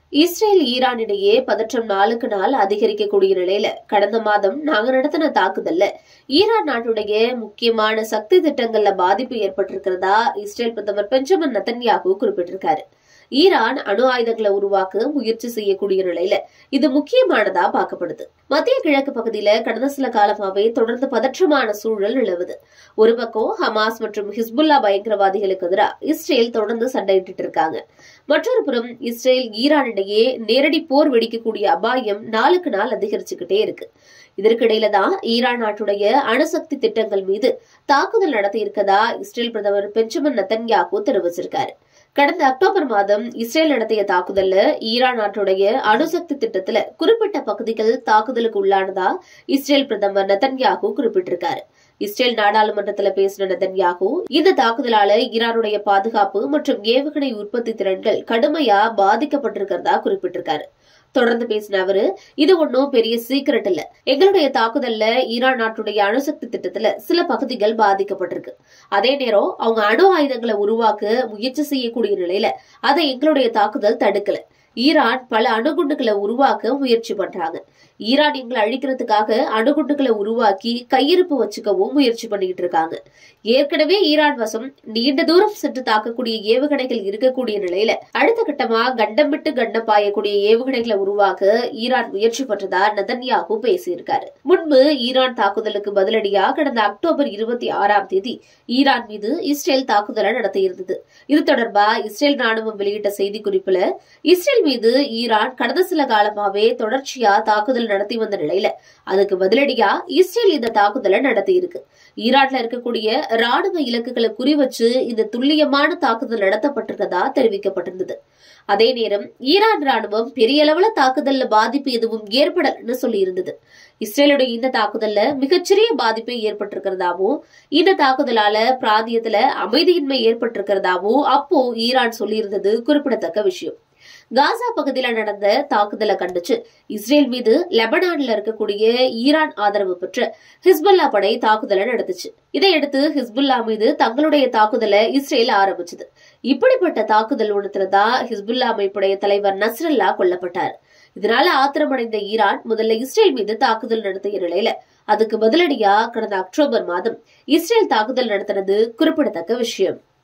Israel Iran இடையே பதற்றம் நாளுக்கு நாள் அதிகரிக்கக்கூடிய நிலையில கடந்த மாதம் நாங்க நடத்தின தாக்குதல்ல ஈரான் நாட்டுடைய முக்கியமான சக்தி திட்டங்கள்ல பாதிப்பு ஏற்பட்டிருக்கிறதா இஸ்ரேல் பிரதமர் பெஞ்சமின் நத்தன்யாகு குறிப்பிட்டிருக்காரு ஈரான் அணு ஆயுதங்களை உருவாக்க முயற்சி செய்யக்கூடிய நிலையில இது முக்கியமானதா பார்க்கப்படுது மத்திய கிழக்கு பகுதியில கடந்த சில காலமாவே தொடர்ந்து பதற்றமான சூழல் நிலவுது ஒரு பக்கம் ஹமாஸ் மற்றும் ஹிஸ்புல்லா பயங்கரவாதிகளுக்கு எதிராக இஸ்ரேல் தொடர்ந்து சண்டையிட்டு இருக்காங்க மற்றொரு புறம் இஸ்ரேல் ஈரான் இடையே நேரடி போர் வெடிக்கக்கூடிய அபாயம் நாளுக்கு நாள் அதிகரிச்சுக்கிட்டே இருக்கு இதற்கிடையில தான் ஈரான் நாட்டுடைய அணுசக்தி திட்டங்கள் மீது தாக்குதல் நடத்தி இருக்கதா இஸ்ரேல் பிரதமர் பெஞ்சமின் நத்தன்யாகு தெரிவிச்சிருக்காரு கடந்த அக்டோபர் மாதம் இஸ்ரேல் நடத்திய தாக்குதல்ல ஈரான் நாட்டுடைய அணுசக்தி திட்டத்துல குறிப்பிட்ட பகுதிகள் தாக்குதலுக்கு உள்ளானதா இஸ்ரேல் பிரதமர் நத்தன்யாகு குறிப்பிட்டிருக்காரு இஸ்ரேல் நாடாளுமன்றத்துல பேசின நெதன்யாகு இந்த தாக்குதலால ஈரானுடைய பாதுகாப்பு மற்றும் ஏவுகணை உற்பத்தி திறன்கள் கடுமையா பாதிக்கப்பட்டிருக்கிறதா குறிப்பிட்டிருக்காரு தொடர்ந்து பேசின அவரு இது ஒன்னும் பெரிய சீக்கிரட் இல்ல எங்களுடைய தாக்குதல்ல ஈரான் நாட்டுடைய அணுசக்தி திட்டத்துல சில பகுதிகள் பாதிக்கப்பட்டிருக்கு அதே நேரம் அவங்க அணு ஆயுதங்களை உருவாக்க முயற்சி செய்யக்கூடிய நிலையில அதை எங்களுடைய தாக்குதல் தடுக்கல ஈரான் பல அணுகுண்டுகளை உருவாக்க முயற்சி பண்றாங்க ஈரான் எங்களை அழிக்கிறதுக்காக அணுகுண்டுகளை உருவாக்கி கையிருப்பு வச்சுக்கவும் முயற்சி பண்ணிட்டு இருக்காங்க ஏற்கனவே ஈரான் வசம் நீண்ட தூரம் சென்று தாக்கக்கூடிய ஏவுகணைகள் இருக்கக்கூடிய நிலையில அடுத்த கட்டமா கண்டம் விட்டு கண்டம் பாயக்கூடிய ஏவுகணைகளை உருவாக்க ஈரான் முயற்சி பண்றதா நதன்யாகு பேசியிருக்காரு முன்பு ஈரான் தாக்குதலுக்கு பதிலடியா கடந்த அக்டோபர் இருபத்தி ஆறாம் தேதி ஈரான் மீது இஸ்ரேல் தாக்குதலை நடத்தியிருந்தது இது தொடர்பா இஸ்ரேல் ராணுவம் வெளியிட்ட செய்திக்குறிப்புல இஸ்ரேல் மீது ஈரான் கடந்த சில காலமாவே தொடர்ச்சியா தாக்குதல் நடத்தி வந்த நிலையில அதுக்கு பதிலடியா இஸ்ரேல் இந்த தாக்குதலை நடத்தி இருக்கு ஈரான்ல இருக்கக்கூடிய ராணுவ இலக்குகளை குறிவச்சு இந்த துல்லியமான தாக்குதல் நடத்தப்பட்டிருந்ததா தெரிவிக்கப்பட்டிருந்தது அதே நேரம் ஈரான் ராணுவம் பெரிய அளவுல தாக்குதல்ல பாதிப்பு எதுவும் ஏற்படலன்னு சொல்லி இருந்தது இஸ்ரேலுடைய இந்த தாக்குதல்ல மிகச்சிறிய பாதிப்பு ஏற்பட்டிருக்கிறதாவும் இந்த தாக்குதலால பிராந்தியத்துல அமைதியின்மை ஏற்பட்டிருக்கிறதாவும் அப்போ ஈரான் சொல்லியிருந்தது குறிப்பிடத்தக்க விஷயம் காசா பகுதியில நடந்த தாக்குதலை கண்டிச்சு இஸ்ரேல் மீது லெபனான்ல இருக்கக்கூடிய ஈரான் ஆதரவு பெற்ற ஹிஸ்புல்லா படை தாக்குதலை நடத்துச்சு இதையடுத்து ஹிஸ்புல்லா மீது தங்களுடைய தாக்குதலை இஸ்ரேல் ஆரம்பிச்சது இப்படிப்பட்ட தாக்குதல் ஒன்றுதான் ஹிஸ்புல்லா அமைப்புடைய தலைவர் நஸ்ரல்லா கொல்லப்பட்டார் இதனால ஆத்திரமடைந்த ஈரான் முதல்ல இஸ்ரேல் மீது தாக்குதல் நடத்திய நிலையில அதுக்கு பதிலடியா கடந்த அக்டோபர் மாதம் இஸ்ரேல் தாக்குதல் நடத்தினது குறிப்பிடத்தக்க விஷயம்